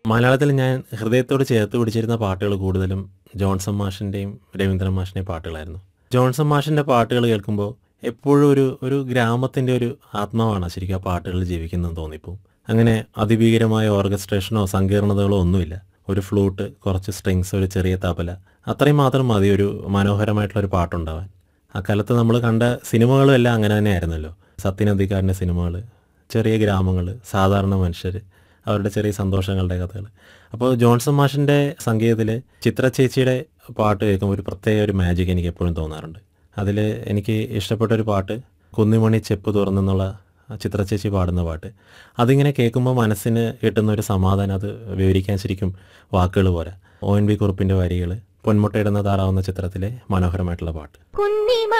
മലയാളത്തിൽ ഞാൻ ഹൃദയത്തോട് ചേർത്ത് പിടിച്ചിരുന്ന പാട്ടുകൾ കൂടുതലും ജോൺസൺ മാഷിൻ്റെയും രവീന്ദ്രൻ മാഷിൻ്റെയും പാട്ടുകളായിരുന്നു ജോൺസൺ മാഷിൻ്റെ പാട്ടുകൾ കേൾക്കുമ്പോൾ എപ്പോഴും ഒരു ഒരു ഗ്രാമത്തിൻ്റെ ഒരു ആത്മാവാണ് ശരിക്കും ആ പാട്ടുകൾ ജീവിക്കുന്നതെന്ന് തോന്നിപ്പോവും അങ്ങനെ അതിഭീകരമായ ഓർക്കസ്ട്രേഷനോ സങ്കീർണതകളോ ഒന്നുമില്ല ഒരു ഫ്ലൂട്ട് കുറച്ച് സ്ട്രിങ്സ് ഒരു ചെറിയ തബല അത്രയും മാത്രം മതി ഒരു മനോഹരമായിട്ടുള്ള ഒരു പാട്ടുണ്ടാവാൻ അക്കാലത്ത് നമ്മൾ കണ്ട സിനിമകളും എല്ലാം അങ്ങനെ തന്നെയായിരുന്നല്ലോ സത്യനന്ദിക്കാരൻ്റെ സിനിമകൾ ചെറിയ ഗ്രാമങ്ങൾ സാധാരണ മനുഷ്യർ അവരുടെ ചെറിയ സന്തോഷങ്ങളുടെ കഥകൾ അപ്പോൾ ജോൺസൺ മാഷിൻ്റെ സംഗീതത്തിൽ ചിത്ര ചേച്ചിയുടെ പാട്ട് കേൾക്കുമ്പോൾ ഒരു പ്രത്യേക ഒരു മാജിക് എനിക്ക് എപ്പോഴും തോന്നാറുണ്ട് അതിൽ എനിക്ക് ഇഷ്ടപ്പെട്ട ഒരു പാട്ട് കുന്നിമണി ചെപ്പ് തുറന്നെന്നുള്ള ചിത്ര ചേച്ചി പാടുന്ന പാട്ട് അതിങ്ങനെ കേൾക്കുമ്പോൾ മനസ്സിന് കിട്ടുന്ന ഒരു സമാധാനം അത് വിവരിക്കാൻ ശരിക്കും വാക്കുകൾ പോരാ ഒ എൻ വി കുറുപ്പിൻ്റെ വരികൾ പൊന്മുട്ടയിടുന്ന താറാവുന്ന ചിത്രത്തിലെ മനോഹരമായിട്ടുള്ള പാട്ട് കുന്നിമ